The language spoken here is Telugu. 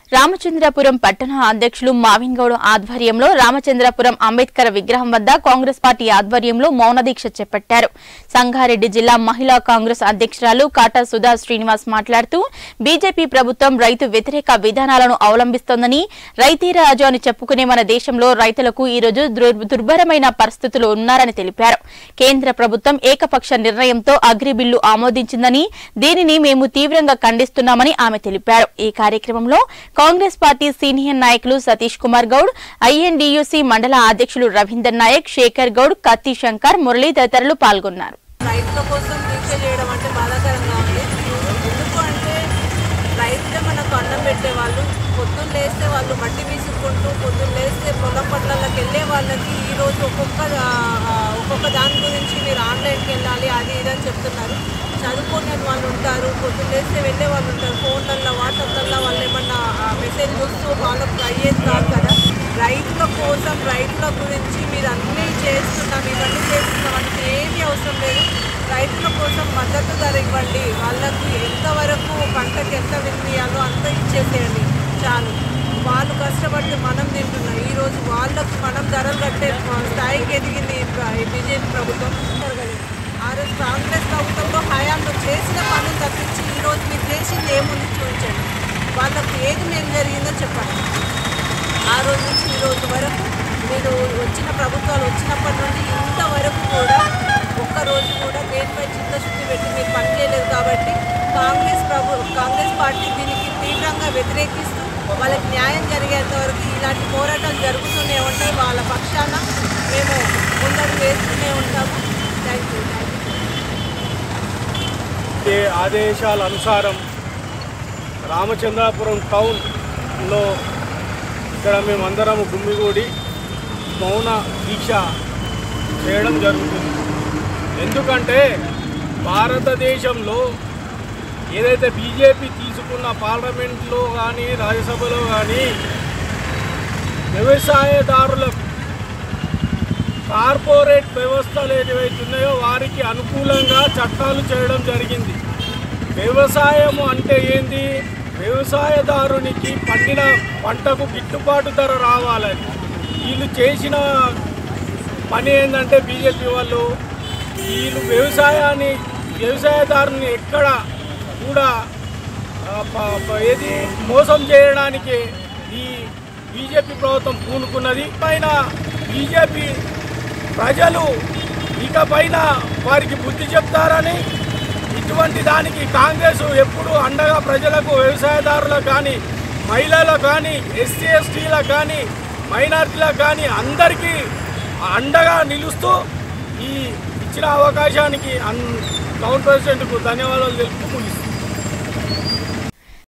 రామచంద్రపురం పట్టణ అధ్యక్షులు మావిన్ గౌడ్ ఆధ్వర్యంలో రామచంద్రపురం అంబేద్కర్ విగ్రహం వద్ద కాంగ్రెస్ పార్టీ ఆధ్వర్యంలో మౌన దీక్ష చేపట్టారు సంగారెడ్డి జిల్లా మహిళా కాంగ్రెస్ అధ్యక్షురాలు కాటా సుధా శ్రీనివాస్ మాట్లాడుతూ బీజేపీ ప్రభుత్వం రైతు వ్యతిరేక విధానాలను అవలంబిస్తోందని రైతీ రాజు అని చెప్పుకునే మన దేశంలో రైతులకు ఈ రోజు దుర్- దుర్భరమైన పరిస్థితులు ఉన్నారని తెలిపారు కేంద్ర ప్రభుత్వం ఏకపక్ష నిర్ణయంతో అగ్రి బిల్లు ఆమోదించిందని దీనిని మేము తీవ్రంగా ఖండిస్తున్నామని ఆమె తెలిపారు ఈ కార్యక్రమంలో కాంగ్రెస్ పార్టీ సీనియర్ నాయకులు సతీష్ కుమార్ గౌడ్ ఐఎన్డీయూసీ మండల అధ్యక్షులు రవీందర్ నాయక్ శేఖర్ గౌడ్ కత్తి శంకర్ మురళీ తదితరులు పాల్గొన్నారు రైతుల కోసం దీక్ష చేయడం అంటే బాధాకరంగా ఉంది ఎందుకు అంటే రైతులే మనకు అన్నం పెట్టేవాళ్ళు పొద్దున్న లేస్తే వాళ్ళు మట్టి విసుక్కుంటూ పొద్దున్న లేస్తే పొలం పట్లకి వెళ్ళే వాళ్ళకి ఈరోజు ఒక్కొక్క ఆ, ఆ, ఒక్కొక్క దాని గురించి మీరు ఆన్లైన్కి వెళ్ళాలి అది ఇది అని చెప్తున్నారు చదువుకునే వాళ్ళు ఉంటారు పొద్దున్న లేస్తే వెళ్ళే వాళ్ళు ఉంటారు ఫోన్లల్లో వాట్సాప్లల్లో వాళ్ళు ఏమన్నా మెసేజ్ చూస్తూ వాళ్ళకు అయ్యేది కాదు కదా రైతుల కోసం రైతుల గురించి మీరు అన్నీ చేస్తున్నాం ఇవన్నీ చేస్తున్నాం అంటే ఏమీ అవసరం లేదు రైతుల కోసం మద్దతు ధర ఇవ్వండి వాళ్ళకి ఎంతవరకు పంటకి ఎంత వినియాలో అంత ఇచ్చేసేయండి చాలు వాళ్ళు కష్టపడితే మనం తింటున్నాం ఈరోజు వాళ్ళకు మనం ధరలు కట్టే స్థాయికి ఎదిగింది ఈ బీజేపీ ప్రభుత్వం జరగలేదు ఆ రోజు కాంగ్రెస్ ప్రభుత్వంలో హయాంలో చేసిన పనులు తప్పించి ఈరోజు మీరు చేసింది ఏముంది చూపించండి వాళ్ళకి ఏది మేము జరిగిందో చెప్పండి ఆ రోజు నుంచి ఈ రోజు వరకు మీరు వచ్చిన ప్రభుత్వాలు వచ్చినప్పటి నుండి ఇంతవరకు కూడా ఒక్క రోజు కూడా దేనిపై చిత్తశుద్ధి పెట్టి మీరు పనిచేయలేదు కాబట్టి కాంగ్రెస్ ప్రభు కాంగ్రెస్ పార్టీ దీనికి తీవ్రంగా వ్యతిరేకిస్తూ వాళ్ళకి న్యాయం జరిగేంత వరకు ఇలాంటి పోరాటాలు జరుగుతూనే ఉంటాయి వాళ్ళ పక్షాన మేము ముందడుగు వేస్తూనే ఉంటాము థ్యాంక్ యూ థ్యాంక్ యూ ఏ ఆదేశాల అనుసారం రామచంద్రాపురం టౌన్లో ఇక్కడ మేమందరం గుమ్మిగూడి మౌన దీక్ష చేయడం జరుగుతుంది ఎందుకంటే భారతదేశంలో ఏదైతే బీజేపీ తీసుకున్న పార్లమెంట్లో కానీ రాజ్యసభలో కానీ వ్యవసాయదారులకు కార్పొరేట్ వ్యవస్థలు ఏవైతే ఉన్నాయో వారికి అనుకూలంగా చట్టాలు చేయడం జరిగింది వ్యవసాయము అంటే ఏంది వ్యవసాయదారునికి పండిన పంటకు గిట్టుబాటు ధర రావాలని వీళ్ళు చేసిన పని ఏంటంటే బీజేపీ వాళ్ళు వీళ్ళు వ్యవసాయాన్ని వ్యవసాయదారుని ఎక్కడ కూడా ఆ, ప- ప- ఏది మోసం చేయడానికి ఈ బీజేపీ ప్రభుత్వం పూనుకున్నది పైన బీజేపీ ప్రజలు ఇకపైన వారికి బుద్ధి చెప్తారని ఇటువంటి దానికి కాంగ్రెస్ ఎప్పుడు అండగా ప్రజలకు వ్యవసాయదారులకు కానీ మహిళలకు కానీ ఎస్సీ ఎస్టీలకు కానీ మైనార్టీలకు కానీ అందరికీ అండగా నిలుస్తూ ఈ ఇచ్చిన అవకాశానికి అన్ టౌన్ ప్రెసిడెంట్కు ధన్యవాదాలు తెలుపుతూ ముగిస్తుంది